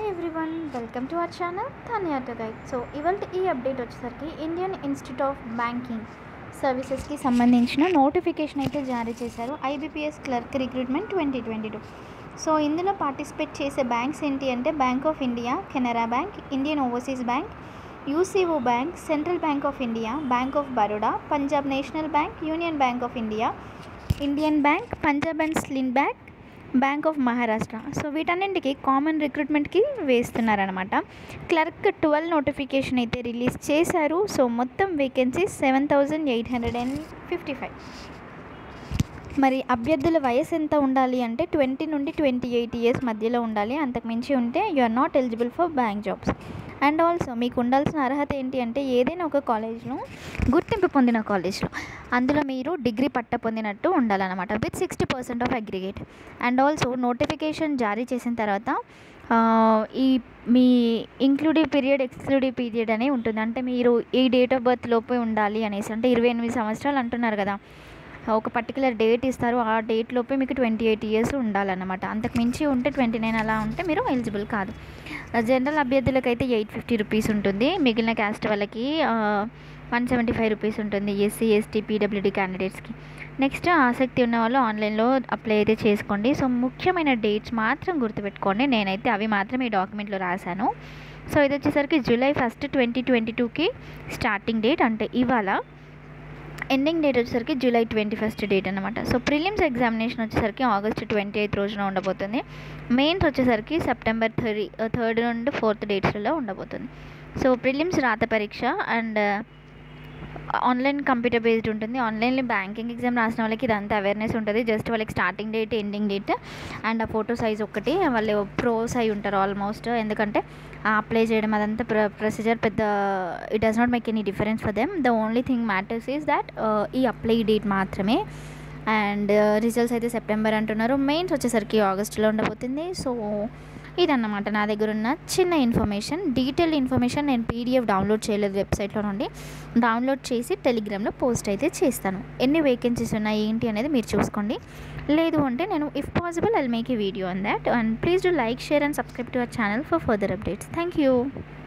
everyone welcome to our channel తానియాట guide so ఇవాళ ఈ అప్డేట్ వచ్చేసరికి ఇండియన్ ఇన్స్టిట్యూట్ ఆఫ్ బ్యాంకింగ్ సర్వీసెస్కి సంబంధించిన నోటిఫికేషన్ అయితే జారీ చేశారు IBPS clerk recruitment twenty twenty two so ఇందులో పార్టిసిపేట్ చేసే బ్యాంక్స్ ఏంటి అంటే Bank of India Canara Bank Indian Overseas Bank UCO Bank Central Bank of India Bank of Baroda Punjab National Bank Union Bank of India Indian Bank Punjab and స్లిన్ Bank Bank of Maharashtra so వీటన్నింటికి common రిక్రూట్మెంట్కి వేస్తున్నారనమాట clerk twelve notification అయితే release చేశారు so మొత్తం vacancies seven thousand eight hundred and fifty five మరి అభ్యర్థుల వయసు ఎంత ఉండాలి అంటే ట్వంటీ నుండి ట్వంటీ ఎయిట్ ఇయర్స్ మధ్యలో ఉండాలి అంతకు మించి ఉంటే you are not eligible for bank jobs and also మీకు ఉండాల్సిన అర్హత ఏంటి అంటే ఏదైనా ఒక కాలేజ్లో గుర్తింపు పొందిన కాలేజ్లో అందులో మీరు డిగ్రీ పట్ట పొందినట్టు ఉండాలన్నమాట with sixty percent of aggregate and also notification జారీ చేసిన తర్వాత ఆ, ఈ మీ ఇంక్లూడివ్ పీరియడ్ ఎక్స్క్లూడివ్ పీరియడ్ అని ఉంటుంది అంటే మీరు ఈ డేట్ ఆఫ్ బర్త్ లోపే ఉండాలి అనేసి అంటే ఇరవై ఎనిమిది సంవత్సరాలు అంటున్నారు కదా ఒక పర్టికులర్ డేట్ ఇస్తారు ఆ డేట్ లోపే మీకు ట్వంటీ ఎయిట్ ఇయర్స్ ఉండాలన్నమాట అంతకు మించి ఉంటే ట్వంటీ నైన్ అలా ఉంటే మీరు ఎలిజిబుల్ కాదు జనరల్ అభ్యర్థులకు అయితే ఎయిట్ ఫిఫ్టీ రూపీస్ ఉంటుంది మిగిలిన క్యాస్ట్ వాళ్ళకి వన్ సెవెంటీ ఫైవ్ రూపీస్ ఉంటుంది ఎస్సీ ఎస్టీ పీడబ్ల్యూడీ క్యాండిడేట్స్కి నెక్స్ట్ ఆసక్తి ఉన్న వాళ్ళు ఆన్లైన్లో అప్లై అయితే చేసుకోండి సో ముఖ్యమైన డేట్స్ మాత్రం గుర్తుపెట్టుకోండి నేనైతే అవి మాత్రం ఈ డాక్యుమెంట్లో రాశాను సో ఇది వచ్చేసరికి జూలై ఫస్ట్ ట్వంటీ ట్వంటీ టూకి స్టార్టింగ్ డేట్ అంటే ఇవాళ ఎండింగ్ డేట్ వచ్చేసరికి జూలై ట్వంటీ ఫస్ట్ డేట్ అనమాట సో ప్రిలిమ్స్ ఎగ్జామినేషన్ వచ్చేసరికి ఆగస్ట్ ట్వంటీ ఎయిత్ రోజున ఉండబోతుంది మెయిన్స్ వచ్చేసరికి సెప్టెంబర్ థర్టీ థర్డ్ నుండి ఫోర్త్ డేట్స్లో ఉండబోతుంది సో ప్రిలిమ్స్ రాత పరీక్ష అండ్ ఆన్లైన్ కంప్యూటర్ బేస్డ్ ఉంటుంది ఆన్లైన్లో బ్యాంకింగ్ ఎగ్జామ్ రాసిన వాళ్ళకి ఇదంతా అవేర్నెస్ ఉంటుంది జస్ట్ వాళ్ళకి starting date ending date and ఆ ఫోటో సైజ్ ఒకటి వాళ్ళు ప్రోస్ అయి ఉంటారు ఆల్మోస్ట్ ఎందుకంటే అప్లై చేయడం అదంతా ప్ర ప్రొసీజర్ పెద్ద it does not make any difference for them the only thing matters is that ఈ అప్లై డేట్ మాత్రమే అండ్ రిజల్ట్స్ అయితే సెప్టెంబర్ అంటున్నారు మెయిన్స్ వచ్చేసరికి ఆగస్ట్లో ఉండబోతుంది సో ఇదన్నమాట నా దగ్గర ఉన్న చిన్న ఇన్ఫర్మేషన్ డీటెయిల్ ఇన్ఫర్మేషన్ నేను పీడిఎఫ్ డౌన్లోడ్ చేయలేదు వెబ్సైట్లో నుండి డౌన్లోడ్ చేసి టెలిగ్రామ్లో పోస్ట్ అయితే చేస్తాను ఎన్ని వేకెన్సీస్ ఉన్నాయి ఏంటి అనేది మీరు చూసుకోండి లేదు అంటే నేను if possible I'll make a video on that and please do like share and subscribe to our channel for further updates thank you